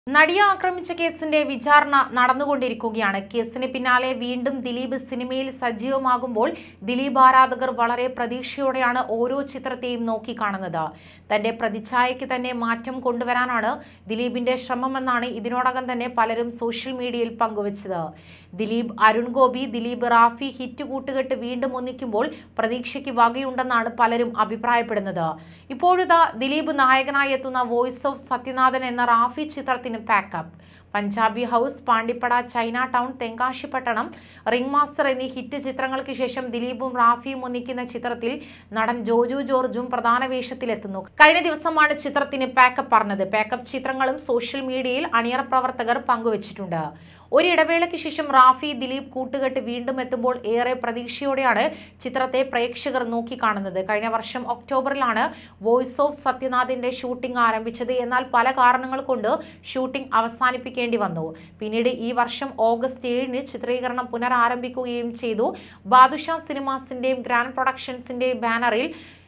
നടിയെ ആക്രമിച്ച കേസിന്റെ വിചാരണ നടന്നുകൊണ്ടിരിക്കുകയാണ് കേസിന് പിന്നാലെ വീണ്ടും ദിലീപ് സിനിമയിൽ സജീവമാകുമ്പോൾ ദിലീപ് ആരാധകർ വളരെ പ്രതീക്ഷയോടെയാണ് ഓരോ ചിത്രത്തെയും നോക്കിക്കാണുന്നത് തന്റെ പ്രതിച്ഛായയ്ക്ക് തന്നെ മാറ്റം കൊണ്ടുവരാനാണ് ദിലീപിന്റെ ശ്രമമെന്നാണ് ഇതിനോടകം തന്നെ പലരും സോഷ്യൽ മീഡിയയിൽ പങ്കുവച്ചത് ദിലീപ് അരുൺ ഗോപി ദിലീപ് റാഫി ഹിറ്റ് കൂട്ടുകെട്ട് വീണ്ടും ഒന്നിക്കുമ്പോൾ പ്രതീക്ഷയ്ക്ക് വകയുണ്ടെന്നാണ് പലരും അഭിപ്രായപ്പെടുന്നത് ഇപ്പോഴിതാ ദിലീപ് നായകനായി എത്തുന്ന വോയിസ് ഓഫ് സത്യനാഥൻ എന്ന റാഫി ചിത്രത്തിന് pack up Punjabi house Pandippada China town Thenkasipattanam ring master എന്നീ ഹിറ്റ് ചിത്രങ്ങൾക്ക് ശേഷം ദിലീപും റാഫിയും ഒന്നിക്കുന്ന ചിത്രത്തിൽ നടൻ ജോജു ജോർജും പ്രധാന വേഷത്തിലെത്തുന്നു കഴിഞ്ഞ ദിവസമാണ് ചിത്രത്തിന് പാക്കപ്പ് പറഞ്ഞത് പാക്കപ്പ് ചിത്രങ്ങളും സോഷ്യൽ മീഡിയയിൽ അണിയറ പ്രവർത്തകർ പങ്കുവച്ചിട്ടുണ്ട് ഒരിടവേളയ്ക്ക് ശേഷം റാഫി ദിലീപ് കൂട്ടുകെട്ട് വീണ്ടും എത്തുമ്പോൾ ഏറെ പ്രതീക്ഷയോടെയാണ് ചിത്രത്തെ പ്രേക്ഷകർ നോക്കിക്കാണുന്നത് കഴിഞ്ഞ വർഷം ഒക്ടോബറിലാണ് വോയിസ് ഓഫ് സത്യനാഥിന്റെ ഷൂട്ടിംഗ് ആരംഭിച്ചത് എന്നാൽ പല കാരണങ്ങൾ കൊണ്ട് ഷൂട്ടിംഗ് അവസാനിപ്പിക്കേണ്ടി വന്നു പിന്നീട് ഈ വർഷം ഓഗസ്റ്റ് ഏഴിന് ചിത്രീകരണം പുനരാരംഭിക്കുകയും ചെയ്തു ബാദുഷ സിനിമാസിന്റെയും ഗ്രാൻഡ് പ്രൊഡക്ഷൻസിന്റെയും ബാനറിൽ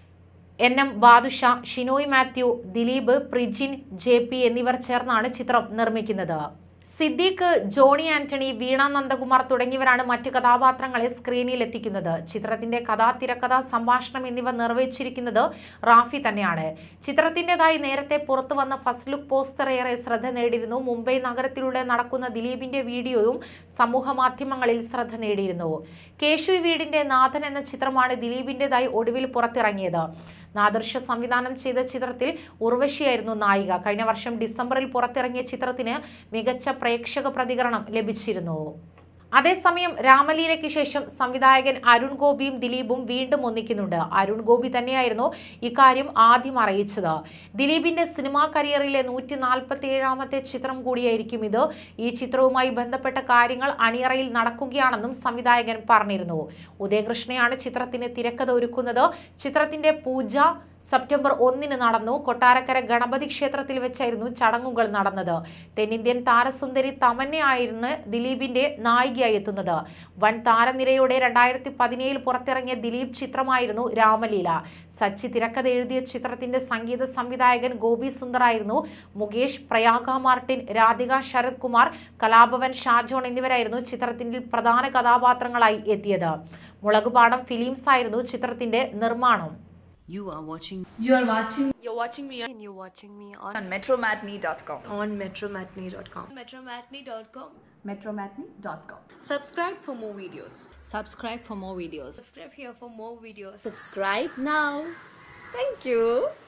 N M Badusha Shinoy Mathew Dileep Prijin J P എന്നിവർ ചേർന്നാണ് ചിത്രം നിർമ്മിക്കുന്നത് സിദ്ദീഖ് ജോണി ആന്റണി വീണ നന്ദകുമാർ തുടങ്ങിയവരാണ് മറ്റ് കഥാപാത്രങ്ങളെ സ്ക്രീനിൽ എത്തിക്കുന്നത് ചിത്രത്തിന്റെ കഥാ തിരക്കഥ സംഭാഷണം എന്നിവ നിർവഹിച്ചിരിക്കുന്നത് റാഫി തന്നെയാണ് ചിത്രത്തിൻ്റെതായി നേരത്തെ പുറത്തു വന്ന ഫസ്റ്റ് ലുക്ക് പോസ്റ്റർ ഏറെ ശ്രദ്ധ നേടിയിരുന്നു മുംബൈ നഗരത്തിലൂടെ നടക്കുന്ന ദിലീപിന്റെ വീഡിയോയും സമൂഹ മാധ്യമങ്ങളിൽ ശ്രദ്ധ നേടിയിരുന്നു കേശു വീടിന്റെ നാഥൻ എന്ന ചിത്രമാണ് ദിലീപിന്റേതായി ഒടുവിൽ പുറത്തിറങ്ങിയത് നാദർഷ സംവിധാനം ചെയ്ത ചിത്രത്തിൽ ഉർവശിയായിരുന്നു നായിക കഴിഞ്ഞ വർഷം ഡിസംബറിൽ പുറത്തിറങ്ങിയ ചിത്രത്തിന് മികച്ച പ്രേക്ഷക പ്രതികരണം ലഭിച്ചിരുന്നു അതേസമയം രാമലീലയ്ക്ക് ശേഷം സംവിധായകൻ അരുൺ ഗോപിയും ദിലീപും വീണ്ടും ഒന്നിക്കുന്നുണ്ട് അരുൺ ഗോപി തന്നെയായിരുന്നു ഇക്കാര്യം ആദ്യം അറിയിച്ചത് ദിലീപിന്റെ സിനിമാ കരിയറിലെ നൂറ്റി നാൽപ്പത്തി ഏഴാമത്തെ ചിത്രം കൂടിയായിരിക്കും ഇത് ഈ ചിത്രവുമായി ബന്ധപ്പെട്ട കാര്യങ്ങൾ അണിയറയിൽ നടക്കുകയാണെന്നും സംവിധായകൻ പറഞ്ഞിരുന്നു ഉദയകൃഷ്ണയാണ് ചിത്രത്തിന് തിരക്കഥ ഒരുക്കുന്നത് ചിത്രത്തിന്റെ പൂജ സെപ്റ്റംബർ ഒന്നിന് നടന്നു കൊട്ടാരക്കര ഗണപതി ക്ഷേത്രത്തിൽ വെച്ചായിരുന്നു ചടങ്ങുകൾ നടന്നത് തെന്നിന്ത്യൻ താരസുന്ദരി തമന്നയായിരുന്നു ദിലീപിന്റെ നായികയായി എത്തുന്നത് വൻ താരനിരയോടെ രണ്ടായിരത്തി പതിനേഴിൽ പുറത്തിറങ്ങിയ ദിലീപ് ചിത്രമായിരുന്നു രാമലീല സച്ചി തിരക്കഥ എഴുതിയ ചിത്രത്തിന്റെ സംഗീത സംവിധായകൻ ഗോപി സുന്ദറായിരുന്നു മുകേഷ് പ്രയാഗ മാർട്ടിൻ രാധിക ശരത് കുമാർ കലാഭവൻ ഷാജോൺ എന്നിവരായിരുന്നു ചിത്രത്തിന്റെ പ്രധാന കഥാപാത്രങ്ങളായി എത്തിയത് മുളകുപാടം ഫിലിംസ് ആയിരുന്നു ചിത്രത്തിന്റെ നിർമ്മാണം You are watching You are watching You're watching me on, and you're watching me on, on metromatney.com. on metromatney.com. metromatney.com. Metromatney.com. Subscribe for more videos. subscribe for more videos. Subscribe here for more videos. Subscribe now. Thank you.